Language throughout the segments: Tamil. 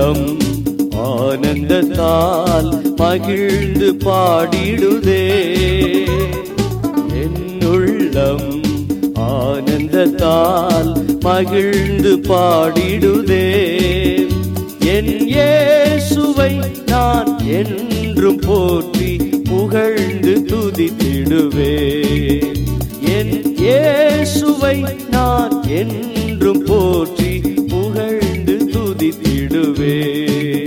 உள்ளம் ஆனந்தத்தால் மகிழ்ந்து பாடிடுதே என் உள்ளம் ஆனந்தத்தால் மகிழ்ந்து பாடிடுதே என் இயேசுவை நான் என்றும் போற்றி புகழ்ந்து துதித்திடுவேன் என் இயேசுவை நான் என்றும் போற்றி புகழ்ந்து துதித்திடுவேன்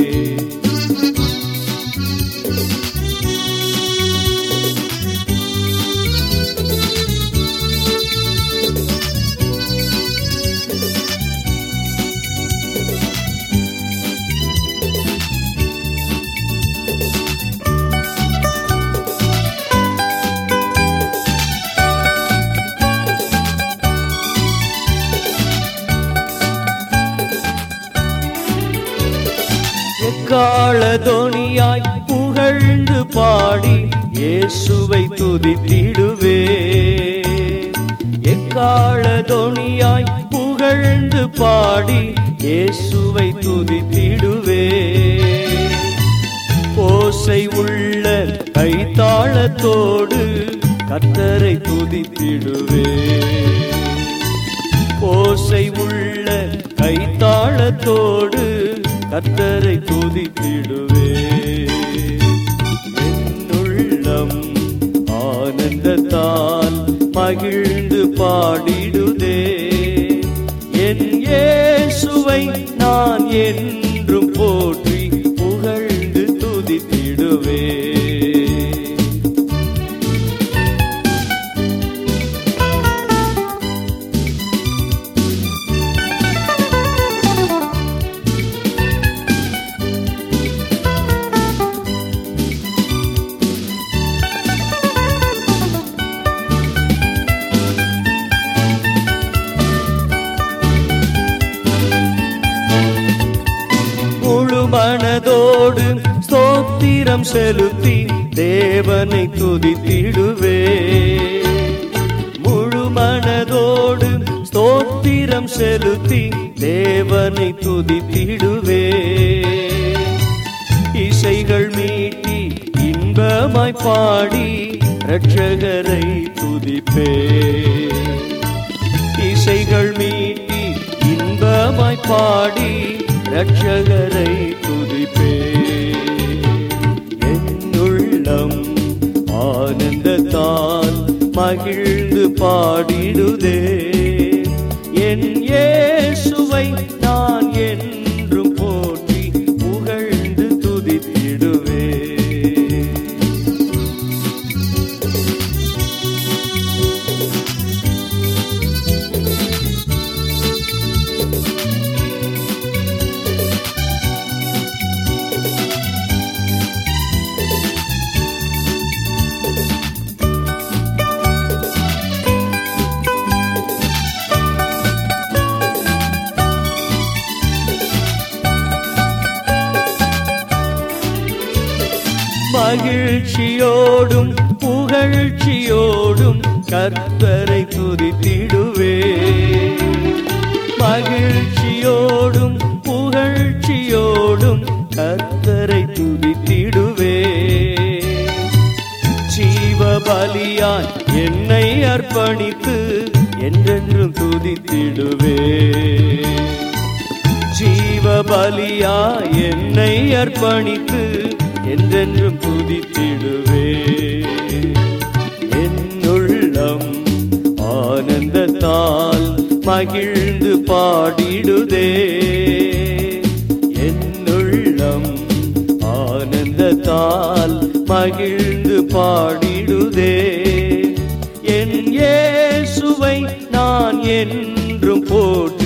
எக்கால தொனியாய் புகழ்ந்து பாடி இயேசுவை துதித்திடுவே எக்கால தொனியாய் புகழ்ந்து பாடி இயேசுவை துதித்திடுவே ஓசை உள்ள கைத்தாளத்தோடு கத்தரை துதித்திடுவே ஓசை உள்ள கைத்தாளத்தோடு கத்தரை துதித்திடுவே என் உள்ளம் ஆனந்தத்தால் மகிழ்ந்து பாடிடுதே என் இயேசுவை நான் என்றும் போற்றி புகழ்ந்து துதித்திடுவே முழு மனதோடு ஸ்தோத்திரம் செலுத்தி தேவனை துதித்திடுவே முழு மனதோடு ஸ்தோத்திரம் செலுத்தி தேவனை துதித்திடுவே இசைகள் மீட்டி இன்பமாய் பாடி இரட்சகரை துதிப்பே இசைகள் மீட்டி இன்பமாய் பாடி ரட்சகரை துதிப்பே என் உள்ளம் ஆனந்தத்தால் மகிழ்ந்து பாடிடுதே என் இயேசுவை நான் என்றும் போற்றி புகழ்ந்து துதித்திடுவே மகிழ்ச்சியோடும் புகழ்ச்சியோடும் கர்த்தரை துதித்திடுவே மகிழ்ச்சியோடும் புகழ்ச்சியோடும் கர்த்தரை துதித்திடுவே ஜீவ பலியாய் என்னை அர்ப்பணித்து என்றென்றும் துதித்திடுவே ஜீவ பலியா என்னை அர்ப்பணித்து என்றென்றும் துதித்திடுவே என் உள்ளம் ஆனந்தத்தால் மகிழ்ந்து பாடிடுதே என் உள்ளம் ஆனந்தத்தால் மகிழ்ந்து பாடிடுதே என் இயேசுவை நான் என்றும் போற்றி